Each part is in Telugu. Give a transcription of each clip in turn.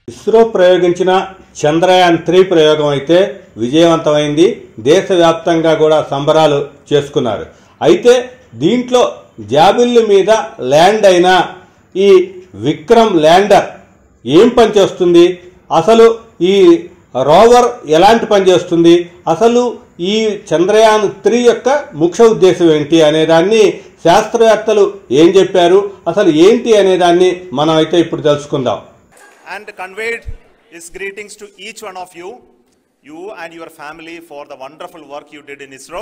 ఇస్రో ప్రయోగించిన చంద్రయాన్ త్రీ ప్రయోగం అయితే విజయవంతమైంది దేశవ్యాప్తంగా కూడా సంబరాలు చేసుకున్నారు అయితే దీంట్లో జాబిల్లి మీద ల్యాండ్ అయిన ఈ విక్రమ్ ల్యాండర్ ఏం పనిచేస్తుంది అసలు ఈ రోవర్ ఎలాంటి పని చేస్తుంది అసలు ఈ చంద్రయాన్ త్రీ యొక్క ముఖ్య ఉద్దేశం ఏంటి అనేదాన్ని శాస్త్రవేత్తలు ఏం చెప్పారు అసలు ఏంటి అనేదాన్ని మనం అయితే ఇప్పుడు తెలుసుకుందాం and conveyed his greetings to each one of you, you and your family for the wonderful work you did in ISRO.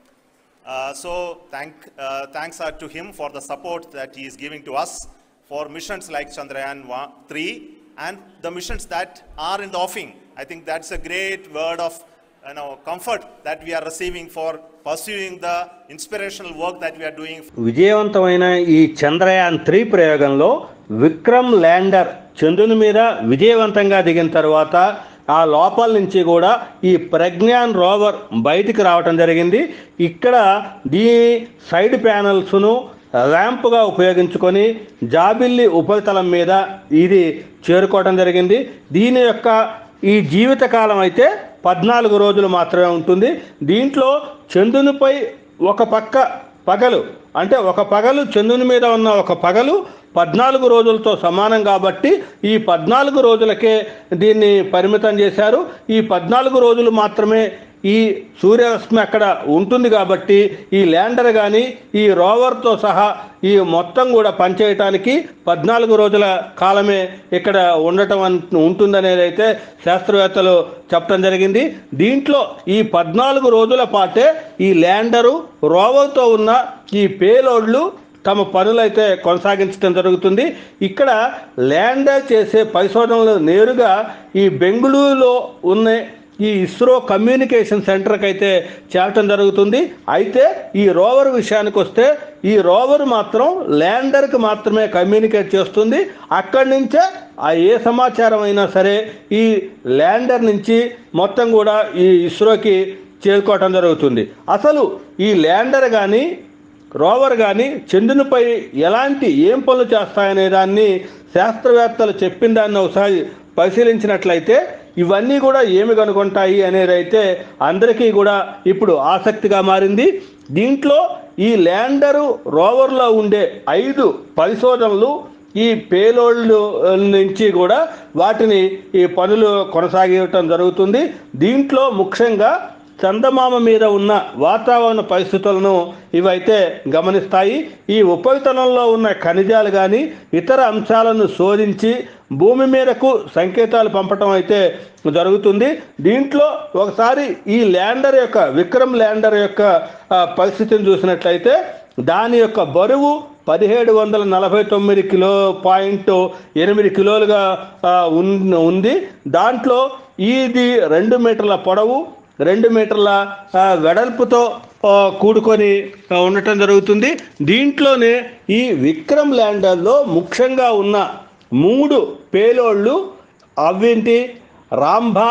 Uh, so thank, uh, thanks are to him for the support that he is giving to us for missions like Chandrayaan 1, 3 and the missions that are in the offing. I think that's a great word of you know, comfort that we are receiving for pursuing the inspirational work that we are doing విజయవంతమైన ఈ చంద్రయాన్ త్రీ ప్రయోగంలో విక్రమ్ ల్యాండర్ చంద్రుని మీద విజయవంతంగా దిగిన తర్వాత ఆ లోపల నుంచి కూడా ఈ ప్రజ్ఞాన్ రోవర్ బయటికి రావటం జరిగింది ఇక్కడ దీని సైడ్ ప్యానల్స్ను ర్యాంప్గా ఉపయోగించుకొని జాబిల్లి ఉపరితలం మీద ఇది చేరుకోవడం జరిగింది దీని యొక్క ఈ జీవితకాలం అయితే పద్నాలుగు రోజులు మాత్రమే ఉంటుంది దీంట్లో చంద్రునిపై ఒక పక్క పగలు అంటే ఒక పగలు చంద్రుని మీద ఉన్న ఒక పగలు పద్నాలుగు రోజులతో సమానం కాబట్టి ఈ పద్నాలుగు రోజులకే దీన్ని పరిమితం చేశారు ఈ పద్నాలుగు రోజులు మాత్రమే ఈ సూర్యరశ్మి అక్కడ ఉంటుంది కాబట్టి ఈ ల్యాండర్ కానీ ఈ రోవర్తో సహా ఈ మొత్తం కూడా పనిచేయటానికి పద్నాలుగు రోజుల కాలమే ఇక్కడ ఉండటం అన్- ఉంటుందనేది అయితే శాస్త్రవేత్తలు చెప్పడం జరిగింది దీంట్లో ఈ పద్నాలుగు రోజుల పాటే ఈ ల్యాండరు రోవర్తో ఉన్న ఈ పేలోడ్లు తమ పనులైతే కొనసాగించడం జరుగుతుంది ఇక్కడ ల్యాండర్ చేసే పరిశోధనలు నేరుగా ఈ బెంగళూరులో ఉన్న ఈ ఇస్రో కమ్యూనికేషన్ సెంటర్కి అయితే చేరటం జరుగుతుంది అయితే ఈ రోవర్ విషయానికి వస్తే ఈ రోవర్ మాత్రం ల్యాండర్కి మాత్రమే కమ్యూనికేట్ చేస్తుంది అక్కడి నుంచే ఆ ఏ సమాచారం అయినా సరే ఈ ల్యాండర్ నుంచి మొత్తం కూడా ఈ ఇస్రోకి చేరుకోవటం జరుగుతుంది అసలు ఈ ల్యాండర్ కానీ రోవర్ కానీ చంద్రునిపై ఎలాంటి ఏం పనులు చేస్తాయనే దాన్ని శాస్త్రవేత్తలు చెప్పిన దాన్ని ఒకసారి పరిశీలించినట్లయితే ఇవన్నీ కూడా ఏమి కనుగొంటాయి అనేది అయితే అందరికీ కూడా ఇప్పుడు ఆసక్తిగా మారింది దీంట్లో ఈ ల్యాండరు రోవర్లో ఉండే ఐదు పరిశోధనలు ఈ పేలోళ్ళు నుంచి కూడా వాటిని ఈ పనులు కొనసాగించడం జరుగుతుంది దీంట్లో ముఖ్యంగా చందమామ మీద ఉన్న వాతావరణ పరిస్థితులను ఇవైతే గమనిస్తాయి ఈ ఉపరితలంలో ఉన్న ఖనిజాలు కానీ ఇతర అంశాలను శోధించి భూమి మీదకు సంకేతాలు పంపటం అయితే జరుగుతుంది దీంట్లో ఒకసారి ఈ ల్యాండర్ యొక్క విక్రమ్ ల్యాండర్ యొక్క ఆ, పరిస్థితిని చూసినట్లయితే దాని యొక్క బరువు పదిహేడు వందల నలభై తొమ్మిది కిలో పాయింట్ ఎనిమిది కిలోలుగా ఆ, ఉన్- ఉంది దాంట్లో ఇది రెండు మీటర్ల పొడవు రెండు మీటర్ల ఆ, వెడల్పుతో ఆ, కూడుకొని ఆ, ఉండటం జరుగుతుంది దీంట్లోనే ఈ విక్రమ్ ల్యాండర్లో ముఖ్యంగా ఉన్న మూడు పేలోళ్ళు అవేంటి రాంభా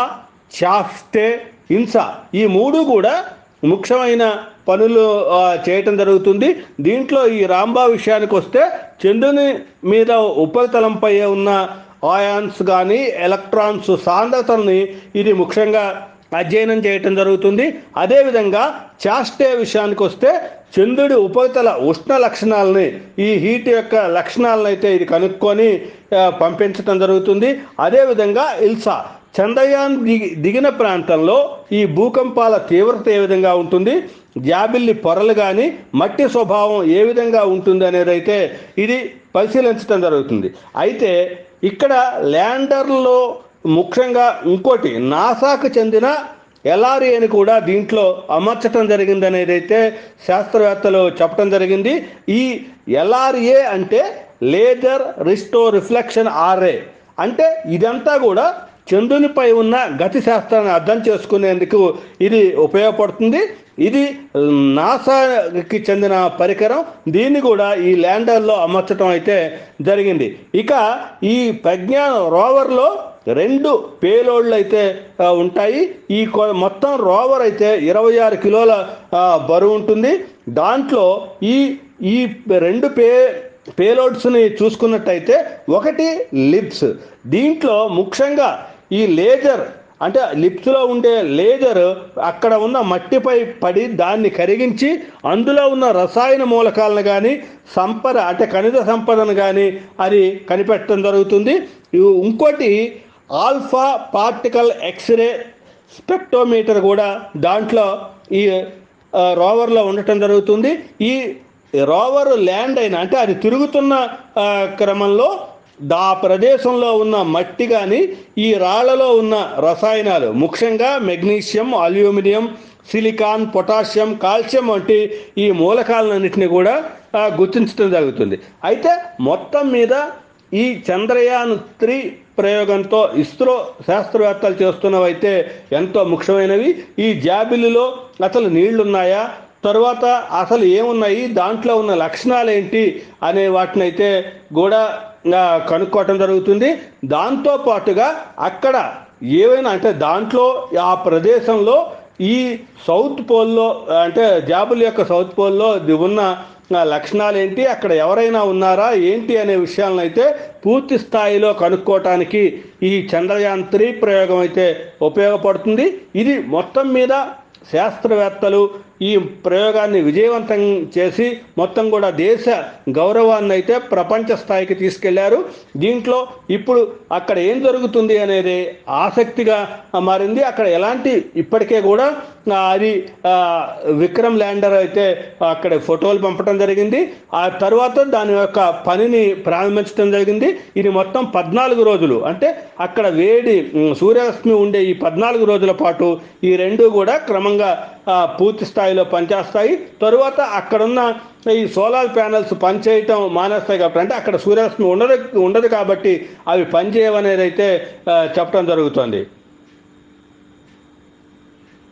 చాఫ్టే హింస ఈ మూడు కూడా ముఖ్యమైన పనులు ఆ, చేయటం జరుగుతుంది దీంట్లో ఈ రాంబా విషయానికి వస్తే చంద్రుని మీద ఉపరితలంపై ఉన్న ఆయాన్స్ కానీ ఎలక్ట్రాన్స్ సాంద్రతల్ని ఇది ముఖ్యంగా అధ్యయనం చేయటం జరుగుతుంది అదేవిధంగా చాస్టే విషయానికి వస్తే చంద్రుడి ఉపరితల ఉష్ణ లక్షణాలని ఈ హీట్ యొక్క లక్షణాలను అయితే ఇది కనుక్కొని ఆ, పంపించటం జరుగుతుంది అదేవిధంగా ఇల్సా చంద్రయాన్ దిగి దిగిన ప్రాంతంలో ఈ భూకంపాల తీవ్రత ఏ విధంగా ఉంటుంది జాబిల్లి పొరలు కానీ మట్టి స్వభావం ఏ విధంగా ఉంటుంది అనేది అయితే ఇది పరిశీలించడం జరుగుతుంది అయితే ఇక్కడ ల్యాండర్లో ముఖ్యంగా ఇంకోటి నాసాకు చెందిన ఎల్ఆర్ఏ అని కూడా దీంట్లో అమర్చటం జరిగింది అనేది అయితే శాస్త్రవేత్తలు చెప్పడం జరిగింది ఈ ఎల్ఆర్ఏ అంటే లేజర్ రిస్టో రిఫ్లెక్షన్ ఆర్ఏ అంటే ఇదంతా కూడా చంద్రునిపై ఉన్న గతి శాస్త్రాన్ని అర్థం చేసుకునేందుకు ఇది ఉపయోగపడుతుంది ఇది నాసాకి చెందిన పరికరం దీన్ని కూడా ఈ ల్యాండర్లో అమర్చడం అయితే జరిగింది ఇక ఈ ప్రజ్ఞాన రోవర్లో రెండు పేలోడ్లు అయితే ఆ, ఉంటాయి ఈ కొ- మొత్తం రోవర్ అయితే ఇరవై ఆరు కిలోల ఆ, బరువు ఉంటుంది దాంట్లో ఈ ఈ రెండు పే పేలోడ్స్ని చూసుకున్నట్టయితే ఒకటి లిప్స్ దీంట్లో ముఖ్యంగా ఈ లేజర్ అంటే లిప్స్లో ఉండే లేజర్ అక్కడ ఉన్న మట్టిపై పడి దాన్ని కరిగించి అందులో ఉన్న రసాయన మూలకాలను కానీ సంపద అంటే ఖనిజ సంపదను కానీ అది కనిపెట్టడం జరుగుతుంది ఇవి ఇంకోటి ఆల్ఫా పార్టికల్ ఎక్స్రే స్పెక్టోమీటర్ కూడా దాంట్లో ఈ ఆ, రోవర్లో ఉండటం జరుగుతుంది ఈ రోవర్ ల్యాండ్ అయిన అంటే అది తిరుగుతున్న ఆ, క్రమంలో ఆ ప్రదేశంలో ఉన్న మట్టి కానీ ఈ రాళ్లలో ఉన్న రసాయనాలు ముఖ్యంగా magnesium aluminium silicon potassium calcium వంటి ఈ మూలకాలన్నింటినీ కూడా ఆ, గుర్తించడం జరుగుతుంది అయితే మొత్తం మీద ఈ చంద్రయాన్ త్రీ ప్రయోగంతో ఇస్రో శాస్త్రవేత్తలు చేస్తున్నవైతే ఎంతో ముఖ్యమైనవి ఈ జాబిలిలో అసలు నీళ్లున్నాయా తరువాత అసలు ఏమున్నాయి దాంట్లో ఉన్న లక్షణాలు ఏంటి అనే వాటినైతే కూడా ఆ, కనుక్కోవటం జరుగుతుంది దాంతో పాటుగా అక్కడ ఏవైనా అంటే దాంట్లో ఆ ప్రదేశంలో ఈ సౌత్ పోల్లో అంటే జాబుల్ యొక్క సౌత్ పోల్లో ఇది ఉన్న ఆ, లక్షణాలు ఏంటి అక్కడ ఎవరైనా ఉన్నారా ఏంటి అనే విషయాలను అయితే పూర్తి స్థాయిలో కనుక్కోవటానికి ఈ చంద్రయాన్ త్రీ ప్రయోగం అయితే ఉపయోగపడుతుంది ఇది మొత్తం మీద శాస్త్రవేత్తలు ఈ ప్రయోగాన్ని విజయవంతం చేసి మొత్తం కూడా దేశ గౌరవాన్ని అయితే ప్రపంచ స్థాయికి తీసుకెళ్లారు దీంట్లో ఇప్పుడు అక్కడ ఏం జరుగుతుంది అనేది ఆసక్తిగా మారింది అక్కడ ఎలాంటి ఇప్పటికే కూడా ఆ, అది ఆ, విక్రమ్ ల్యాండర్ అయితే అక్కడ ఫోటోలు పంపడం జరిగింది ఆ తర్వాత దాని యొక్క పనిని ప్రారంభించడం జరిగింది ఇది మొత్తం పద్నాలుగు రోజులు అంటే అక్కడ వేడి ఉమ్, సూర్యరశ్మి ఉండే ఈ పద్నాలుగు రోజుల పాటు ఈ రెండు కూడా క్రమంగా ఆ, పూర్తి స్థాయిలో పనిచేస్తాయి తరువాత అక్కడున్న ఈ సోలార్ ప్యానల్స్ పనిచేయటం మానేస్తాయి కాబట్టి అంటే అక్కడ సూర్యరశ్మి ఉండదు ఉండదు కాబట్టి అవి పనిచేయవనేది అయితే ఆ, చెప్పడం జరుగుతుంది